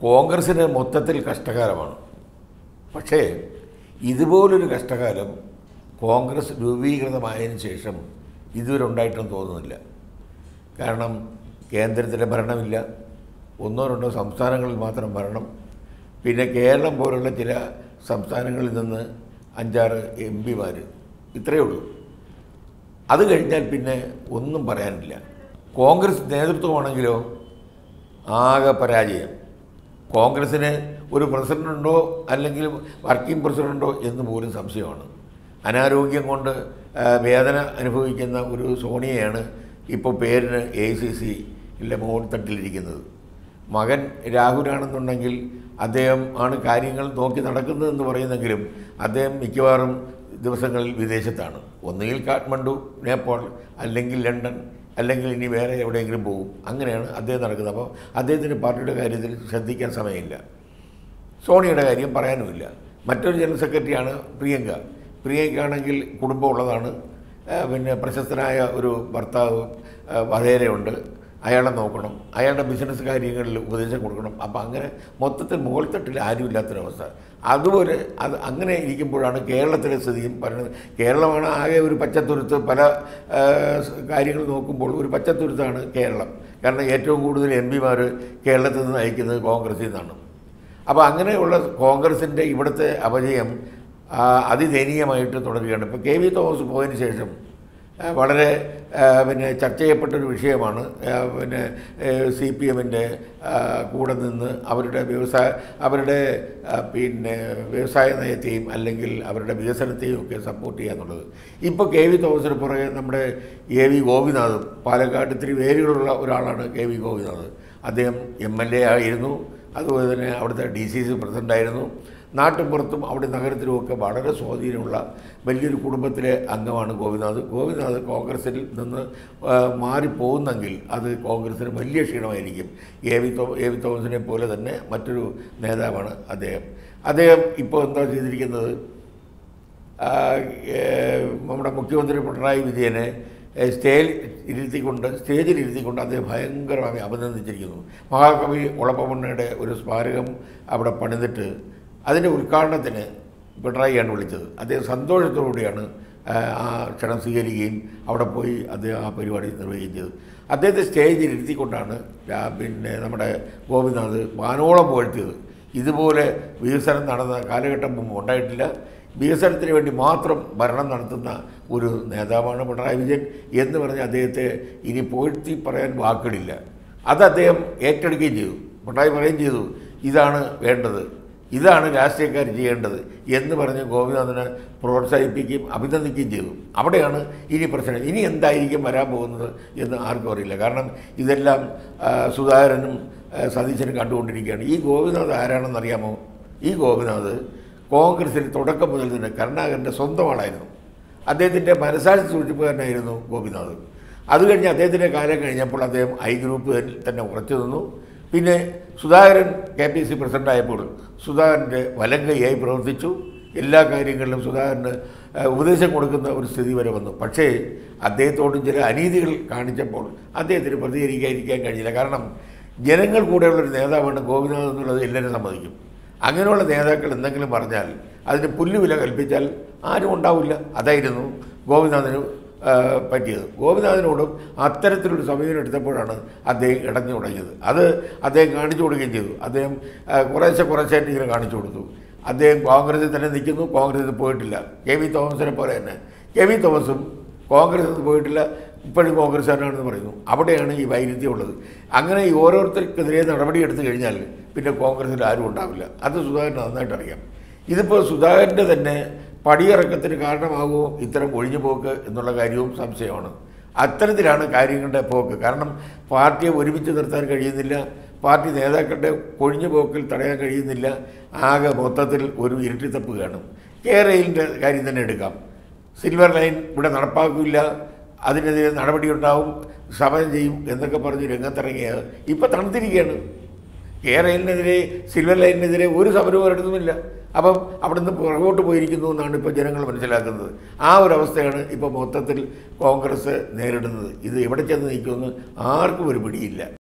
കോൺഗ്രസ്സിന് മൊത്തത്തിൽ കഷ്ടകാലമാണ് പക്ഷേ ഇതുപോലൊരു കഷ്ടകാലം കോൺഗ്രസ് രൂപീകൃതമായതിനു ശേഷം ഇതുവരെ ഉണ്ടായിട്ടെന്ന് തോന്നുന്നില്ല കാരണം കേന്ദ്രത്തിലെ ഭരണമില്ല ഒന്നോ രണ്ടോ സംസ്ഥാനങ്ങളിൽ മാത്രം ഭരണം പിന്നെ കേരളം പോലുള്ള ചില സംസ്ഥാനങ്ങളിൽ നിന്ന് അഞ്ചാറ് എം പിമാർ ഇത്രയേ ഉള്ളൂ അത് കഴിഞ്ഞാൽ പിന്നെ ഒന്നും പറയാനില്ല കോൺഗ്രസ് നേതൃത്വമാണെങ്കിലോ ആകെ പരാജയം കോൺഗ്രസ്സിന് ഒരു പ്രസിഡന്റുണ്ടോ അല്ലെങ്കിൽ വർക്കിംഗ് പ്രസിഡന്റോ എന്ന് പോലും സംശയമാണ് അനാരോഗ്യം കൊണ്ട് ആ, വേദന അനുഭവിക്കുന്ന ഒരു സോണിയയാണ് ഇപ്പോൾ പേരിന് എ സി സിയിലെ മുകൾത്തട്ടിലിരിക്കുന്നത് മകൻ രാഹുലാണെന്നുണ്ടെങ്കിൽ അദ്ദേഹം ആണ് കാര്യങ്ങൾ നോക്കി നടക്കുന്നതെന്ന് പറയുന്നെങ്കിലും അദ്ദേഹം മിക്കവാറും ദിവസങ്ങളിൽ വിദേശത്താണ് ഒന്നുകിൽ കാഠ്മണ്ഡു നേപ്പാൾ അല്ലെങ്കിൽ ലണ്ടൻ അല്ലെങ്കിൽ ഇനി വേറെ എവിടെയെങ്കിലും പോകും അങ്ങനെയാണ് അദ്ദേഹം നടക്കുന്നത് അപ്പോൾ അദ്ദേഹത്തിന് പാർട്ടിയുടെ കാര്യത്തിൽ ശ്രദ്ധിക്കാൻ സമയമില്ല സോണിയുടെ കാര്യം പറയാനുമില്ല മറ്റൊരു ജനറൽ സെക്രട്ടറിയാണ് പ്രിയങ്ക പ്രിയങ്കയാണെങ്കിൽ കുടുംബമുള്ളതാണ് ആ, പിന്നെ പ്രശസ്തനായ ഒരു ഭർത്താവ് ആ, വധേരയുണ്ട് അയാളെ നോക്കണം അയാളുടെ ബിസിനസ് കാര്യങ്ങളിൽ ഉപദേശം കൊടുക്കണം അപ്പോൾ അങ്ങനെ മൊത്തത്തിൽ മുകൾത്തട്ടിൽ ആരുമില്ലാത്തൊരവസ്ഥ അതുപോലെ അത് അങ്ങനെ ഇരിക്കുമ്പോഴാണ് കേരളത്തിലെ സ്ഥിതിയും പറയുന്നത് കേരളമാണ് ആകെ ഒരു പച്ചത്തുരുത്ത് പല ആ, സ് കാര്യങ്ങൾ നോക്കുമ്പോൾ ഒരു പച്ചത്തുരുത്താണ് കേരളം കാരണം ഏറ്റവും കൂടുതൽ എം പിമാർ കേരളത്തിൽ നിന്ന് നയിക്കുന്നത് കോൺഗ്രസിൽ നിന്നാണ് അപ്പോൾ അങ്ങനെയുള്ള കോൺഗ്രസിൻ്റെ ഇവിടുത്തെ അപജയം ആ, അതിദയനീയമായിട്ട് തുടരുകയാണ് ഇപ്പോൾ കെ വി തോമസ് പോയതിന് ശേഷം ആ, വളരെ ആ, പിന്നെ ചർച്ച ചെയ്യപ്പെട്ടൊരു വിഷയമാണ് ആ, പിന്നെ സി പി എമ്മിൻ്റെ കൂടെ നിന്ന് അവരുടെ വ്യവസായ അവരുടെ ആ, പിന്നെ വ്യവസായ നയത്തെയും അല്ലെങ്കിൽ അവരുടെ വികസനത്തെയും ഒക്കെ സപ്പോർട്ട് ചെയ്യുക എന്നുള്ളത് ഇപ്പോൾ കെ വി തോമസിന് പുറകെ നമ്മുടെ എ വി ഗോപിനാഥും പാലക്കാട് ഇത്തിരി വേരുകളുള്ള ഒരാളാണ് കെ വി ഗോപിനാഥ് അദ്ദേഹം എം എൽ എ ആയിരുന്നു അതുപോലെ തന്നെ അവിടുത്തെ ഡി സി സി പ്രസിഡൻ്റായിരുന്നു നാട്ടുപുറത്തും അവിടെ നഗരത്തിലുമൊക്കെ വളരെ സ്വാധീനമുള്ള വലിയൊരു കുടുംബത്തിലെ അംഗമാണ് ഗോപിനാഥ് ഗോപിനാഥ് കോൺഗ്രസിൽ നിന്ന് ആ, മാറിപ്പോകുന്നെങ്കിൽ അത് കോൺഗ്രസിന് വലിയ ക്ഷീണമായിരിക്കും എ വി തോ എ വി തോമസിനെ പോലെ തന്നെ മറ്റൊരു നേതാവാണ് അദ്ദേഹം അദ്ദേഹം ഇപ്പോൾ എന്താ ചെയ്തിരിക്കുന്നത് ആ, ഏ, നമ്മുടെ മുഖ്യമന്ത്രി പിണറായി വിജയനെ ഏ, സ്റ്റേജിൽ ഇരുത്തിക്കൊണ്ട് സ്റ്റേജിൽ ഇരുത്തിക്കൊണ്ട് അദ്ദേഹം ഭയങ്കരമായി അഭിനന്ദിച്ചിരിക്കുന്നു മഹാകവി ഉളപ്പമണ്ണയുടെ ഒരു സ്മാരകം അവിടെ പണിതിട്ട് അതിൻ്റെ ഉദ്ഘാടനത്തിന് പിണറായിയാണ് വിളിച്ചത് അദ്ദേഹം സന്തോഷത്തോടുകൂടിയാണ് ആ, ആ ക്ഷണം സ്വീകരിക്കുകയും അവിടെ പോയി അദ്ദേഹം ആ പരിപാടി നിർവഹിക്കുകയും ചെയ്തു അദ്ദേഹത്തെ സ്റ്റേജിൽ ഇരുത്തിക്കൊണ്ടാണ് ആ, പിന്നെ നമ്മുടെ ഗോപിനാഥ് വാനോളം പുകഴ്ത്തിയത് ഇതുപോലെ വികസനം നടന്ന കാലഘട്ടം മുമ്പ് ഉണ്ടായിട്ടില്ല വികസനത്തിന് വേണ്ടി മാത്രം ഭരണം നടത്തുന്ന ഒരു നേതാവാണ് പിണറായി വിജയൻ എന്ന് പറഞ്ഞ് അദ്ദേഹത്തെ ഇനി പോഴ്ത്തി പറയാൻ വാക്കുകളില്ല അത് അദ്ദേഹം ഏറ്റെടുക്കുകയും ചെയ്തു പിണറായി പറയുകയും ചെയ്തു ഇതാണ് വേണ്ടത് ഇതാണ് രാഷ്ട്രീയക്കാർ ചെയ്യേണ്ടത് എന്ന് പറഞ്ഞ് ഗോപിനാഥനെ പ്രോത്സാഹിപ്പിക്കുകയും അഭിനന്ദിക്കുകയും ചെയ്തു അവിടെയാണ് ഇനി പ്രശ്നം ഇനി എന്തായിരിക്കും വരാൻ പോകുന്നത് എന്ന് ആർക്കും അറിയില്ല കാരണം ഇതെല്ലാം ആ, സുധാകരനും ആ, സതീശനും കണ്ടുകൊണ്ടിരിക്കുകയാണ് ഈ ഗോപിനാഥ് ആരാണെന്നറിയാമോ ഈ ഗോപിനാഥ് കോൺഗ്രസിൽ തുടക്കം മുതൽ തന്നെ കരുണാകരൻ്റെ സ്വന്തം ആളായിരുന്നു അദ്ദേഹത്തിൻ്റെ മനസാക്ഷി സൂക്ഷിപ്പുകാരനായിരുന്നു ഗോപിനാഥ് അത് കഴിഞ്ഞ് അദ്ദേഹത്തിൻ്റെ കാലം കഴിഞ്ഞപ്പോൾ അദ്ദേഹം ഐ ഗ്രൂപ്പിൽ തന്നെ ഉറച്ചു നിന്നു പിന്നെ സുധാകരൻ കെ പി സി പ്രസിഡൻ്റായപ്പോൾ സുധാകരൻ്റെ വലങ്കയായി പ്രവർത്തിച്ചു എല്ലാ കാര്യങ്ങളിലും സുധാകരന് ഏഹ്, ഉപദേശം കൊടുക്കുന്ന ഒരു സ്ഥിതി വരെ വന്നു പക്ഷേ അദ്ദേഹത്തോടും ചില അനീതികൾ കാണിച്ചപ്പോൾ അദ്ദേഹത്തിന് പ്രതികരിക്കാതിരിക്കാൻ കഴിഞ്ഞില്ല കാരണം ജനങ്ങൾ കൂടെയുള്ളൊരു നേതാവാണ് ഗോപിനാഥ് എന്നുള്ളത് എല്ലാവരും സമ്മതിക്കും അങ്ങനെയുള്ള നേതാക്കൾ എന്തെങ്കിലും പറഞ്ഞാൽ അതിന് പുല്ലുവില കൽപ്പിച്ചാൽ ആരും ഉണ്ടാവില്ല അതായിരുന്നു ഗോപിനാഥന് ആ, പറ്റിയത് ഗോപിനാഥനോടും അത്തരത്തിലൊരു സമീപനം എടുത്തപ്പോഴാണ് അദ്ദേഹം ഇടഞ്ഞു തുടങ്ങിയത് അത് അദ്ദേഹം കാണിച്ചു കൊടുക്കുകയും ചെയ്തു അദ്ദേഹം ആ, കുറേശ്ശെ കുറേശ്ശായിട്ട് ഇങ്ങനെ കാണിച്ചു കൊടുത്തു അദ്ദേഹം കോൺഗ്രസിൽ തന്നെ നിൽക്കുന്നു കോൺഗ്രസിൽ പോയിട്ടില്ല കെ വി തോമസിനെ പോലെ തന്നെ കെ വി തോമസും കോൺഗ്രസിൽ പോയിട്ടില്ല ഇപ്പോഴും കോൺഗ്രസ്സുകാരനാണെന്ന് പറയുന്നു അവിടെയാണ് ഈ വൈരുദ്ധ്യം ഉള്ളത് അങ്ങനെ ഈ ഓരോരുത്തർക്കെതിരെ നടപടി എടുത്തു കഴിഞ്ഞാൽ പിന്നെ കോൺഗ്രസ്സിൽ ആരും ഉണ്ടാവില്ല അത് സുധാകരന് നന്നായിട്ട് അറിയാം ഇതിപ്പോൾ സുധാകരൻ്റെ തന്നെ പടിയിറക്കത്തിന് കാരണമാകുമോ ഇത്തരം ഒഴിഞ്ഞു പോക്ക് എന്നുള്ള കാര്യവും സംശയമാണ് അത്തരത്തിലാണ് കാര്യങ്ങളുടെ പോക്ക് കാരണം പാർട്ടിയെ ഒരുമിച്ച് നിർത്താൻ കഴിയുന്നില്ല പാർട്ടി നേതാക്കളുടെ കൊഴിഞ്ഞു പോക്കിൽ തടയാൻ കഴിയുന്നില്ല ആകെ മൊത്തത്തിൽ ഒരു ഇരട്ടിത്തപ്പ് കാണും കേരളിൻ്റെ കാര്യം തന്നെ എടുക്കാം സിൽവർ ലൈൻ ഇവിടെ നടപ്പാക്കില്ല അതിനെതിരെ നടപടിയുണ്ടാവും സമരം ചെയ്യും എന്നൊക്കെ പറഞ്ഞ് രംഗത്തിറങ്ങിയ ഇപ്പം തണുത്തിരിക്കുകയാണ് കേരളിനെതിരെ സിൽവർ ലൈനിനെതിരെ ഒരു സമരവും ഒരിടത്തുമില്ല അപ്പം അവിടുന്ന് പുറകോട്ട് പോയിരിക്കുന്നു എന്നാണ് ഇപ്പോൾ ജനങ്ങൾ മനസ്സിലാക്കുന്നത് ആ ഒരു അവസ്ഥയാണ് ഇപ്പോൾ മൊത്തത്തിൽ കോൺഗ്രസ് നേരിടുന്നത് ഇത് എവിടെ ചെന്ന് നിൽക്കുമെന്ന് ആർക്കും ഒരു പിടിയില്ല